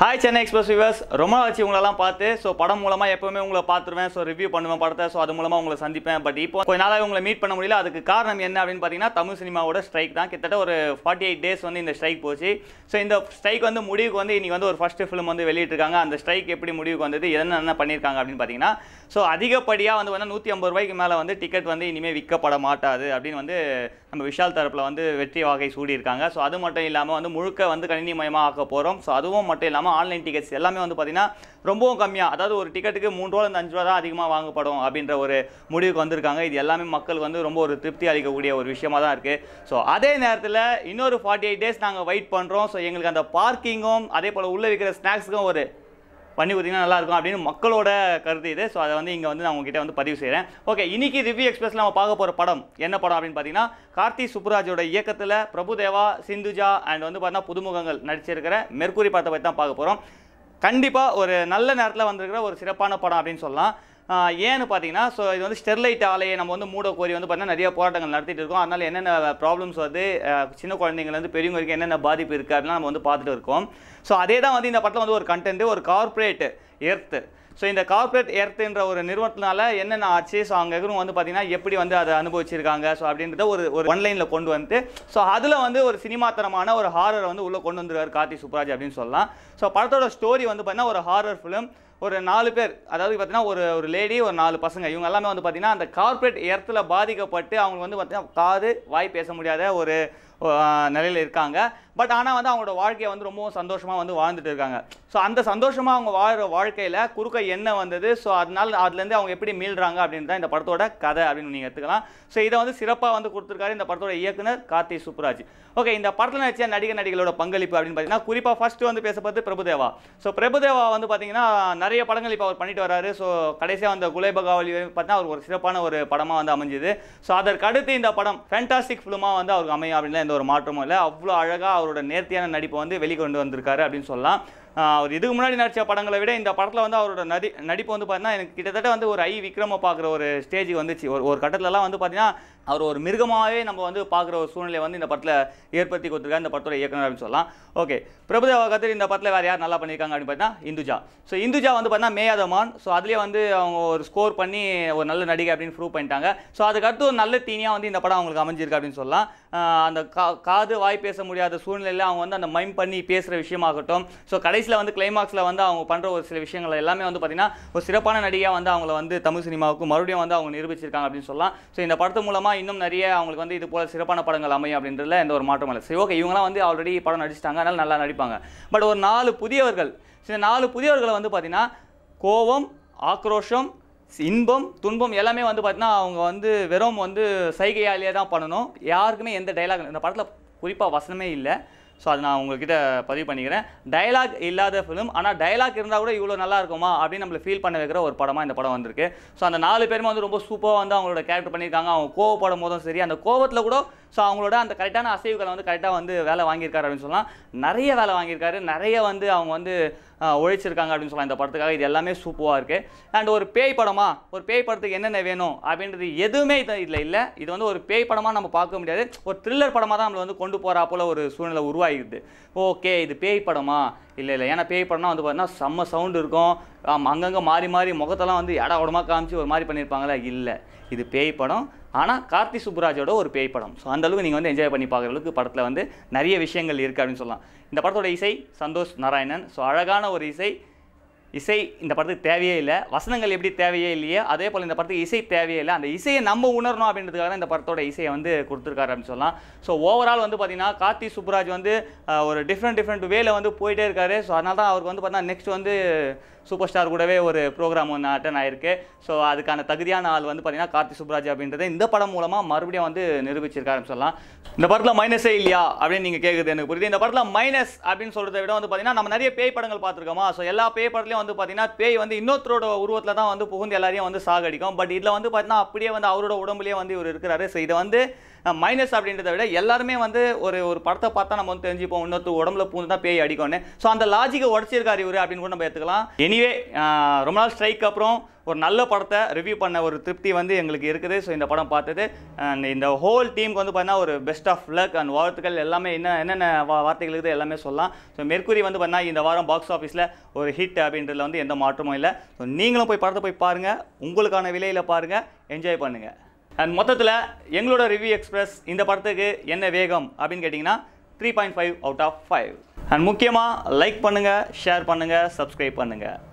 hi Chennai express viewers ரொம்ப நாள் ஆச்சு உங்களெல்லாம் பார்த்து ஸோ படம் மூலமாக எப்பவுமே உங்களை பார்த்துருவேன் ஸோ ரிவ்யூ பண்ணுவேன் படத்தை ஸோ அது மூலமாக உங்களை சந்திப்பேன் பட் இப்போ கொஞ்ச நாளாக உங்களை மீட் பண்ண முடியல அதுக்கு காரணம் என்ன அப்படின்னு பார்த்தீங்கன்னா தமிழ் சினிமாவோட ஸ்ட்ரைக் தான் கிட்டத்தட்ட ஒரு ஃபார்ட்டி எயிட் டேஸ் வந்து இந்த ஸ்ட்ரைக் போச்சு ஸோ இந்த ஸ்ட்ரைக் வந்து முடிவுக்கு வந்து இன்னைக்கு வந்து ஒரு ஃபர்ஸ்ட் ஃபிலிம் வந்து வெளியிட்டிருக்காங்க அந்த ஸ்ட்ரைக் எப்படி முடிவுக்கு வந்தது என்னென்ன பண்ணியிருக்காங்க அப்படின்னு பார்த்தீங்கன்னா ஸோ அதிகப்படியாக வந்து வந்து நூற்றி ஐம்பது ரூபாய்க்கு மேலே வந்து டிக்கெட் வந்து இனிமேல் விற்கப்பட மாட்டாது அப்படின்னு வந்து நம்ம விஷால் தரப்பில் வந்து வெற்றி வாகை சூடியிருக்காங்க ஸோ அது மட்டும் இல்லாமல் வந்து முழுக்க வந்து கணினிமயமாக ஆக்க போகிறோம் ஸோ அதுவும் மட்டும் இல்லாமல் ஆன்லைன் டிக்கெட்ஸ் எல்லாமே வந்து பார்த்தீங்கன்னா ரொம்பவும் கம்மியாக அதாவது ஒரு டிக்கெட்டுக்கு மூணு ரூபா இந்த அஞ்சு ரூபா தான் அதிகமாக வாங்கப்படும் அப்படின்ற ஒரு முடிவுக்கு வந்திருக்காங்க இது எல்லாமே மக்களுக்கு வந்து ரொம்ப ஒரு திருப்தி அளிக்கக்கூடிய ஒரு விஷயமா தான் இருக்குது ஸோ அதே நேரத்தில் இன்னொரு ஃபார்ட்டி எயிட் டேஸ் நாங்கள் வெயிட் பண்ணுறோம் ஸோ எங்களுக்கு அந்த பார்க்கிங்கும் அதே போல் உள்ளே விற்கிற ஸ்நாக்ஸுக்கும் ஒரு பண்ணி கொடுத்தீங்கன்னா நல்லா இருக்கும் அப்படின்னு மக்களோட கருத்து இது ஸோ அதை வந்து இங்கே வந்து நான் உங்ககிட்ட வந்து பதிவு செய்கிறேன் ஓகே இன்னைக்கு ரிவ்யூ எக்ஸ்பிரஸில் நம்ம பார்க்க போகிற படம் என்ன படம் அப்படின்னு பார்த்தீங்கன்னா கார்த்தி சுப்புராஜோட இயக்கத்தில் பிரபுதேவா சிந்துஜா அண்ட் வந்து பார்த்தீங்கன்னா புதுமுகங்கள் நடிச்சிருக்கிற மெர்க்குரி படத்தை பற்றி தான் பார்க்க போகிறோம் கண்டிப்பாக ஒரு நல்ல நேரத்தில் வந்திருக்கிற ஒரு சிறப்பான படம் அப்படின்னு சொல்லலாம் ஆஹ் ஏன்னு பார்த்தீங்கன்னா ஸோ இது வந்து ஸ்டெர்லைட் ஆலையை நம்ம வந்து மூட கோரி வந்து பார்த்தீங்கன்னா நிறைய போராட்டங்கள் நடத்திட்டு இருக்கோம் அதனால என்னென்ன ப்ராப்ளம்ஸ் வந்து ஆஹ் சின்ன குழந்தைங்கலேருந்து பெரியவங்க வரைக்கும் என்னென்ன பாதிப்பு இருக்குது அப்படிலாம் நம்ம வந்து பார்த்துட்டு இருக்கோம் ஸோ அதே தான் வந்து இந்த படத்தில் வந்து ஒரு கண்டென்ட் ஒரு கார்ப்பரேட் எர்த்து ஸோ இந்த கார்ப்பரேட் எர்த்துன்ற ஒரு நிறுவனத்தினால என்னென்ன ஆச்சு ஸோ அங்கே இருக்கிறவங்க வந்து பார்த்தீங்கன்னா எப்படி வந்து அதை அனுபவிச்சிருக்காங்க ஸோ அப்படின்றத ஒரு ஒரு ஒன்லைனில் கொண்டு வந்து ஸோ அதில் வந்து ஒரு சினிமாத்தனமான ஒரு ஹாரரை வந்து உள்ளே கொண்டு வந்துருக்காரு கார்த்தி சுப்ராஜ் அப்படின்னு சொல்லலாம் ஸோ படத்தோட ஸ்டோரி வந்து பார்த்தீங்கன்னா ஒரு ஹாரர் ஃபிலிம் ஒரு நாலு பேர் அதாவது பார்த்தீங்கன்னா ஒரு ஒரு லேடி ஒரு நாலு பசங்க இவங்க எல்லாமே வந்து பார்த்தீங்கன்னா அந்த கார்ப்பரேட் எர்த்தில் பாதிக்கப்பட்டு அவங்க வந்து பார்த்தீங்கன்னா காது வாய் பேச முடியாத ஒரு நிலையில் இருக்காங்க பட் ஆனால் வந்து அவங்களோட வாழ்க்கையை வந்து ரொம்பவும் சந்தோஷமாக வந்து வாழ்ந்துட்டு இருக்காங்க ஸோ அந்த சந்தோஷமாக அவங்க வாழ்கிற வாழ்க்கையில் குறுக்க என்ன வந்தது ஸோ அதனால அதுலேருந்து அவங்க எப்படி மீள்றாங்க அப்படின்னு தான் இந்த படத்தோட கதை அப்படின்னு நீங்கள் எடுத்துக்கலாம் ஸோ இதை வந்து சிறப்பாக வந்து கொடுத்துருக்காரு இந்த படத்தோட இயக்குனர் கார்த்தி சுப்ராஜ் ஓகே இந்த படத்தில் நடிச்ச நடிகர் நடிகளோட பங்களிப்பு அப்படின்னு பார்த்தீங்கன்னா குறிப்பாக ஃபர்ஸ்ட் வந்து பேசப்பது பிரபுதேவா ஸோ பிரபுதேவா வந்து பார்த்தீங்கன்னா நிறைய படங்கள் இப்போ அவர் பண்ணிட்டு வராரு ஸோ கடைசியாக அந்த குலேபகாவலி பார்த்தீங்கன்னா அவர் ஒரு சிறப்பான ஒரு படமாக வந்து அமைஞ்சுது ஸோ அதற்கு அடுத்து இந்த படம் ஃபேண்டாஸ்டிக் ஃபிலிமாக வந்து அவருக்கு அமையும் அப்படின்லாம் எந்த ஒரு மாற்றமும் இல்லை அவ்வளோ அழகாக அவரோட நேர்த்தியான நடிப்பை வந்து வெளிக்கொண்டு வந்திருக்காரு அப்படின்னு சொல்லலாம் ஆஹ் அவர் இதுக்கு முன்னாடி நடித்த படங்களை விட இந்த படத்தில் வந்து அவரோட நடி நடிப்பு வந்து பார்த்தீங்கன்னா எனக்கு கிட்டத்தட்ட வந்து ஒரு ஐ விக்ரம பார்க்குற ஒரு ஸ்டேஜ் வந்துச்சு ஒரு ஒரு கட்டத்துலலாம் வந்து பார்த்தீங்கன்னா அவர் ஒரு மிருகமாகவே நம்ம வந்து பார்க்குற ஒரு சூழ்நிலை வந்து இந்த படத்தில் ஏற்படுத்தி கொடுத்துருக்காரு இந்த படத்தோட இயக்குனர் அப்படின்னு சொல்லலாம் ஓகே பிரபுதேவா கத்திரி இந்த படத்தில் வேறு யார் நல்லா பண்ணியிருக்காங்க அப்படின்னு பார்த்தீங்கன்னா இந்துஜா ஸோ இந்துஜா வந்து பார்த்தீங்கன்னா மேயாதமான் ஸோ அதுலேயே வந்து அவங்க ஒரு ஸ்கோர் பண்ணி ஒரு நல்ல நடிகை அப்படின்னு ப்ரூவ் பண்ணிட்டாங்க ஸோ அதுக்கடுத்து ஒரு நல்ல தீனியாக வந்து இந்த படம் அவங்களுக்கு அமைஞ்சிருக்கு அப்படின்னு சொல்லலாம் ஆஹ் அந்த கா காது வாய் பேச முடியாத சூழ்நிலையில் அவங்க வந்து அந்த மைம் பண்ணி பேசுகிற விஷயமாகட்டும் ஸோ கடைசியில் வந்து கிளைமாக்ஸில் வந்து அவங்க பண்ணுற ஒரு சில விஷயங்கள் எல்லாமே வந்து பார்த்தீங்கன்னா ஒரு சிறப்பான நடிகையாக வந்து அவங்கள வந்து தமிழ் சினிமாவுக்கு மறுபடியும் வந்து அவங்க நிரூபிச்சிருக்காங்க அப்படின்னு சொல்லலாம் ஸோ இந்த படத்து மூலமாக இன்னும் நிறைய அவங்களுக்கு வந்து இது போல சிறப்பான படங்கள் அமையும் அப்படின்றதுல எந்த ஒரு மாற்றம் இல்லை சரி ஓகே இவங்கலாம் வந்து ஆல்ரெடி படம் நடிச்சிட்டாங்க அதனால நல்லா நடிப்பாங்க பட் ஒரு நாலு புதியவர்கள் சில நாலு புதியவர்களை வந்து பார்த்தீங்கன்னா கோபம் ஆக்ரோஷம் இன்பம் துன்பம் எல்லாமே வந்து பார்த்தீங்கன்னா அவங்க வந்து வெறும் வந்து சைகையாலேயே தான் பண்ணணும் யாருக்குமே எந்த டைலாக் இந்த படத்தில் குறிப்பாக வசனமே இல்லை ஸோ அதை நான் உங்ககிட்ட பதிவு பண்ணிக்கிறேன் டயலாக் இல்லாத ஃபிலிம் ஆனால் டயலாக் இருந்தால் கூட இவ்வளோ நல்லா இருக்குமா அப்படின்னு நம்மளை ஃபீல் பண்ண வைக்கிற ஒரு படமாக இந்த படம் வந்திருக்கு ஸோ அந்த நாலு பேருமே வந்து ரொம்ப சூப்பராக வந்து அவங்களோட கேரக்டர் பண்ணியிருக்காங்க அவங்க கோவப்படும் போதும் சரி அந்த கோவத்தில் கூட ஸோ அவங்களோட அந்த கரெக்டான அசைவுகளை வந்து கரெக்டாக வந்து வேலை வாங்கியிருக்காரு அப்படின்னு சொல்லலாம் நிறைய வேலை வாங்கியிருக்காரு நிறைய வந்து அவங்க வந்து ஆஹ், உழைச்சிருக்காங்க அப்படின்னு சொல்லலாம் இந்த படத்துக்காக இது எல்லாமே சூப்பராக இருக்குது அண்ட் ஒரு பேய் படமா ஒரு பேய் படத்துக்கு என்னென்ன வேணும் அப்படின்றது எதுவுமே இது இதில் இல்லை இது வந்து ஒரு பேய் படமாக நம்ம பார்க்க முடியாது ஒரு த்ரில்லர் படமாக தான் நம்மளை வந்து கொண்டு போகிறா போல ஒரு சூழ்நிலை உருவாகிடுது ஓகே இது பேய் படமா இல்லை இல்லை ஏன்னா பேய் படம்னா வந்து பார்த்தீங்கன்னா செம்ம சவுண்டு இருக்கும் ஆம், அங்கங்கே மாறி மாறி முகத்தெல்லாம் வந்து எடா உடமா காமிச்சு ஒரு மாதிரி பண்ணியிருப்பாங்களா இல்லை இது பேய் படம் ஆனால் கார்த்தி சுப்புராஜோட ஒரு பேய் படம் ஸோ அந்த அளவுக்கு நீங்கள் வந்து என்ஜாய் பண்ணி பார்க்குற அளவுக்கு படத்தில் வந்து நிறைய விஷயங்கள் இருக்குது அப்படின்னு சொல்லலாம் இந்த படத்தோட இசை சந்தோஷ் நாராயணன் ஸோ அழகான ஒரு இசை இசை இந்த படத்துக்கு தேவையே இல்லை வசனங்கள் எப்படி தேவையே இல்லையே அதே போல் இந்த படத்துக்கு இசை தேவையே இல்லை அந்த இசையை நம்ம உணரணும் அப்படின்றதுக்காக தான் இந்த படத்தோட இசையை வந்து கொடுத்துருக்காரு அப்படின்னு சொல்லலாம் ஸோ ஓவரால் வந்து பார்த்தீங்கன்னா கார்த்தி சுப்புராஜ் வந்து அஹ், ஒரு டிஃப்ரெண்ட் டிஃப்ரெண்ட் வேல வந்து போயிட்டே இருக்காரு ஸோ அதனால தான் அவருக்கு வந்து பார்த்தீங்கன்னா நெக்ஸ்ட் வந்து சூப்பர் ஸ்டார் கூடவே ஒரு ப்ரோக்ராம் ஒன்று அட்டன் ஆயிருக்கு ஸோ அதுக்கான தகுதியான ஆள் வந்து பார்த்தீங்கன்னா கார்த்தி சுப்ராஜ் அப்படின்றத இந்த படம் மூலமாக மறுபடியும் வந்து நிரூபிச்சிருக்காருன்னு சொல்லலாம் இந்த படத்தில் மைனஸே இல்லையா அப்படின்னு நீங்கள் கேட்குது எனக்கு புரியுது இந்த படத்தில் மைனஸ் அப்படின்னு சொல்கிறத விட வந்து பார்த்தீங்கன்னா நம்ம நிறைய பேய் படங்கள் பார்த்துருக்கோமா ஸோ எல்லா பேய் படத்துலையும் வந்து பார்த்தீங்கன்னா பேய் வந்து இன்னொருத்தரோட உருவத்தில் தான் வந்து புகுந்து எல்லாரையும் வந்து சாகடிக்கும் பட் இதில் வந்து பார்த்தீங்கன்னா அப்படியே வந்து அவரோட உடம்புலேயே வந்து இவர் இருக்கிறாரு ஸோ இதை வந்து மைனஸ் அப்படின்றத விட எல்லாருமே வந்து ஒரு ஒரு படத்தை பார்த்தா நம்ம வந்து தெரிஞ்சுப்போம் இன்னொருத்தர் உடம்புல பூந்து தான் பேய் அடிக்கும்னு ஸோ அந்த லாஜிக்கை உடச்சிருக்காரு இவரு அப்படின்னு கூட நம்ம எடுத்துக்கலாம் எனிவே ரொம்ப நாள் ஸ்ட்ரைக் அப்புறம் ஒரு நல்ல படத்தை ரிவ்யூ பண்ண ஒரு திருப்தி வந்து எங்களுக்கு இருக்குது ஸோ இந்த படம் பார்த்தது அண்ட் இந்த ஹோல் டீமுக்கு வந்து பார்த்தீங்கன்னா ஒரு பெஸ்ட் ஆஃப் லக் அண்ட் வாழ்த்துக்கள் எல்லாமே என்ன என்னென்ன வா வார்த்தைகள் இருக்குது எல்லாமே சொல்லலாம் ஸோ மெர்க்குரி வந்து பார்த்தீங்கன்னா இந்த வாரம் பாக்ஸ் ஆஃபீஸில் ஒரு ஹிட் அப்படின்றதுல வந்து எந்த மாற்றமும் இல்லை ஸோ நீங்களும் போய் படத்தை போய் பாருங்கள் உங்களுக்கான விலையில் பாருங்கள் என்ஜாய் பண்ணுங்கள் அண்ட் மொத்தத்தில் எங்களோட ரிவ்யூ எக்ஸ்பிரஸ் இந்த படத்துக்கு என்ன வேகம் அப்படின்னு கேட்டிங்கன்னா three point five out of five and முக்கியமாக லைக் பண்ணுங்கள் ஷேர் பண்ணுங்கள் சப்ஸ்கிரைப் பண்ணுங்கள்